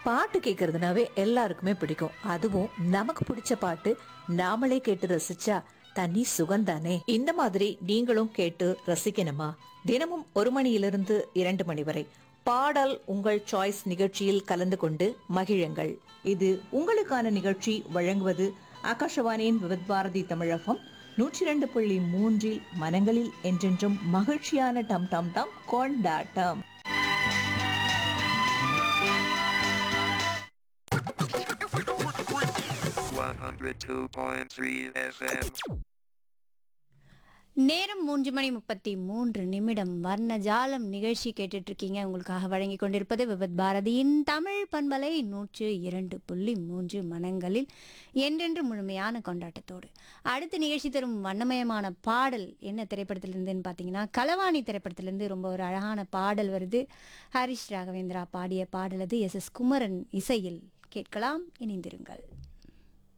பாட்டு கேட்கறதுனாவே எல்லாருக்குமே பிடிக்கும் அதுவும் நமக்கு பிடிச்ச பாட்டு நாமளே கேட்டு ரசிச்சா தனி சுகந்தானே இந்த மாதிரி நீங்களும் கேட்டு ரசிக்கணுமா தினமும் ஒரு மணியிலிருந்து இரண்டு மணி வரை பாடல் உங்கள் சாய்ஸ் நிகழ்ச்சியில் கலந்து கொண்டு மகிழுங்கள் இது உங்களுக்கான நிகழ்ச்சி வழங்குவது ஆகாஷவாணியின் விவத் பாரதி தமிழகம் நூற்றி ரெண்டு புள்ளி மூன்றில் மனங்களில் என்றென்றும் மகிழ்ச்சியான டம் டம் டம் கொண்டாட்டம் One hundred two point three FM. நேரம் மூன்று மணி முப்பத்தி மூன்று நிமிடம் வர்ணஜாலம் நிகழ்ச்சி கேட்டுட்டு இருக்கீங்க உங்களுக்காக வழங்கி கொண்டிருப்பது விபத் பாரதியின் தமிழ் பண்பலை நூற்று இரண்டு புள்ளி மூன்று மனங்களில் என்றென்று முழுமையான கொண்டாட்டத்தோடு அடுத்த நிகழ்ச்சி தரும் வண்ணமயமான பாடல் என்ன திரைப்படத்திலிருந்துன்னு பார்த்தீங்கன்னா களவாணி திரைப்படத்திலிருந்து ரொம்ப ஒரு அழகான பாடல் வருது ஹரிஷ் ராகவேந்திரா பாடிய பாடல் அது எஸ் எஸ் குமரன் இசையில் கேட்கலாம் இணைந்திருங்கள்